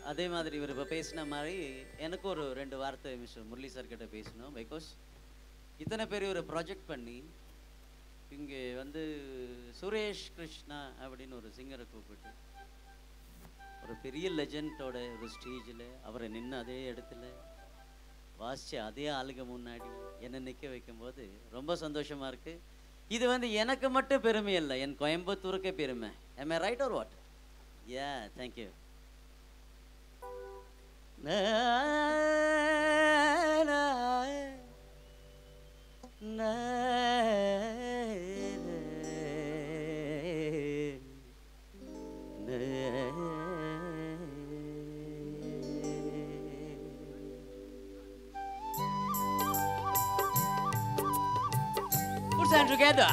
அதே மாதிரி இவர் இப்போ பேசின மாதிரி எனக்கு ஒரு ரெண்டு வார்த்தை மிஸ்டர் முரளி சார் கிட்ட பேசணும் பிகாஸ் இத்தனை பேர் ஒரு ப்ராஜெக்ட் பண்ணி இங்கே வந்து சுரேஷ் கிருஷ்ணா அப்படின்னு ஒரு சிங்கரை கூப்பிட்டு ஒரு பெரிய லெஜண்டோட ஒரு ஸ்டேஜில் அவரை நின்று அதே இடத்துல வாசிச்சு அதே ஆளுங்க முன்னாடி என்னை நிற்க வைக்கும்போது ரொம்ப சந்தோஷமா இருக்கு இது வந்து எனக்கு மட்டும் பெருமை இல்லை என் கோயம்புத்தூருக்கே பெருமை am I right or what yeah thank you Put them together.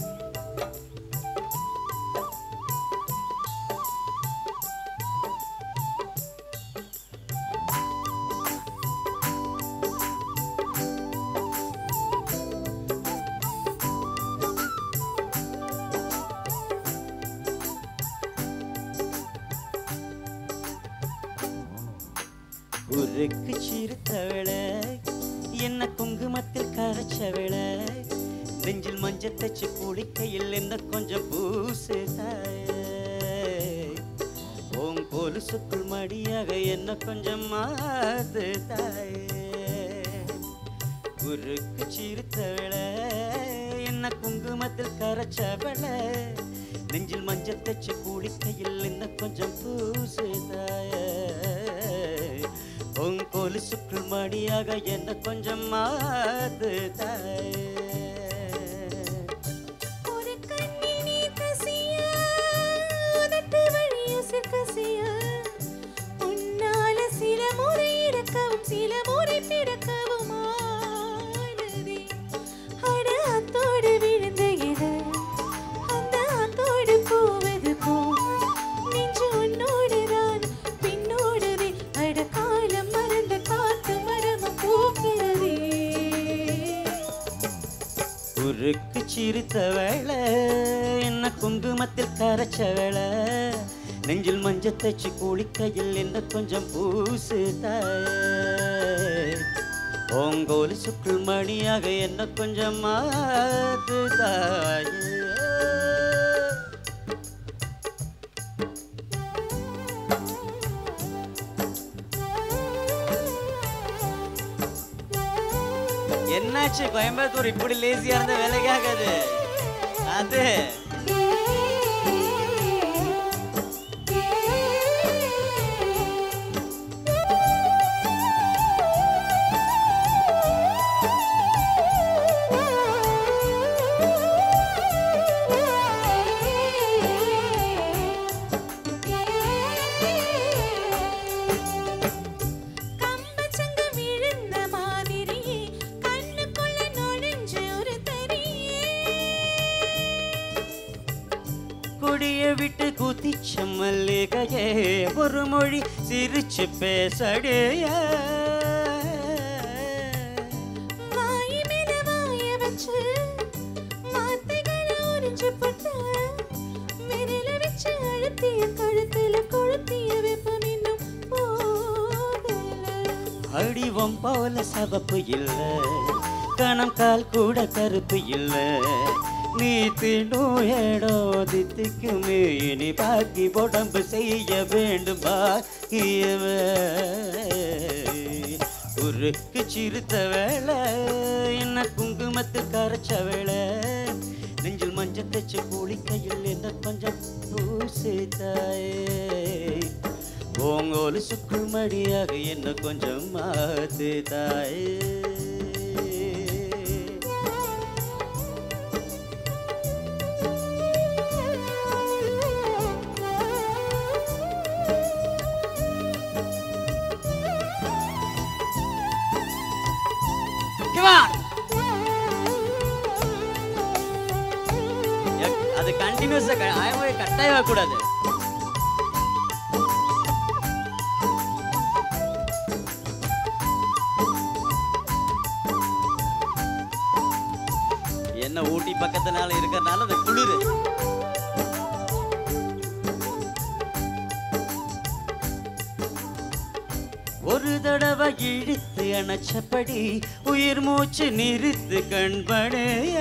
உருக்கு சிறுத்தவள என்ன குங்குமத்தில் கரைச்சவள நெஞ்சில் மஞ்சள் தச்சு குளிக்கையில் என்ன கொஞ்சம் பூசு ஓம் கொலுசுக்குள் மடியாக என்ன கொஞ்சம் மாத்து தாயே உருக்கு சிறுத்தவள என்ன குங்குமத்தில் கரைச்சவள நெஞ்சில் மஞ்சள் தச்சு குளிக்கையில் என்ன கொஞ்சம் பூசு தாயே உன் கொலுசுக்குள் மடியாக என்ன கொஞ்சம் மாத்து தாயே ஒரு கண்ணில் நீர் கசிய, உதட்டு வழி உசிர் கசிய, உன்னால சில முறை இறக்கவும், சில முறை பிறக்கவும் ஆனதே. அட, அத்தோடு விழுந்த இலை, அந்த அத்தோடு போவது போல். நெஞ்சு உன்னோடுதான், பின்னோடுதே. அட, காலம் மறந்த காத்து மரமும் பூக்கிறதே உருக்கு சிரித்தவள என்ன குங்குமத்தில் கரைச்சவள நெஞ்சில் மஞ்சள் தச்சு குளிக்கையில் என்ன கொஞ்சம் பூசு தாயே ஓங்கோலி சுக்குள் மணியாக என்ன கொஞ்சம் மாத்து தாயே என்னாச்சு கோயம்புத்தூர் இப்படி லேசியா இருந்த வேலைக்கு ஆகாது அது கம்பச்சங்கம் விழுந்த மாதிரியே கண்ணுக்குள்ள நுழைஞ்ச ஒரு தரியே கொடிய விட்டு குதிச்ச மல்லிகையே ஒரு மொழி சிரிச்சு பேசடைய வாய் மேல வாய வச்சு வார்த்தைகளை உறிஞ்சு போட்டு விரல வச்சு அழுத்திய கழுத்துல கொளுத்திய வெப்பம் இன்னும் போகல அடிவம் போல சவப்பு இல்ல கணம் கால் கூட கருப்பு இல்ல நீ திண்டும் ஏடோ தித்திக்குமே இனி பாக்கி உடம்பு செய்ய வேண்டும் பாக்கியவே உருக்கு சிறுத்த வேளை என்ன குங்குமத்து கரைச்ச வேளை நெஞ்சில் மஞ்சள் தச்சு குளிக்கையில் என்ன கொஞ்சம் பூசி தாயே ஓங்கோலு சுக்குள் மடியாக என்ன கொஞ்சம் மாத்து தாயே Come on. எக்- அது கண்டினியூஸா ஆயவே கட்டாயவே கூடாது என்ன ஊட்டி பக்கத்துனால இருக்கறனால அந்த குளிரு ஒரு தடவை இழுத்து அணைச்சபடி உயிர் மூச்சு நிறுத்து கண்படைய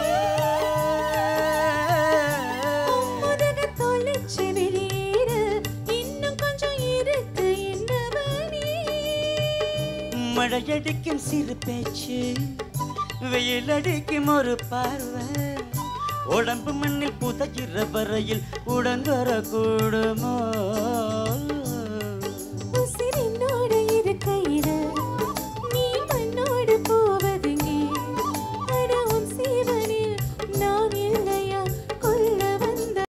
முதுக தொலைச்சு வெளியேற இன்னும் கொஞ்சம் இருக்கு என்னவனே மழையடிக்கும் சிறு பேச்சு வெயில் அடிக்கும் ஒரு பார்வை உடம்பு மண்ணில் புதைக்கிற வரையில் உடன் வரக்கூடுமோ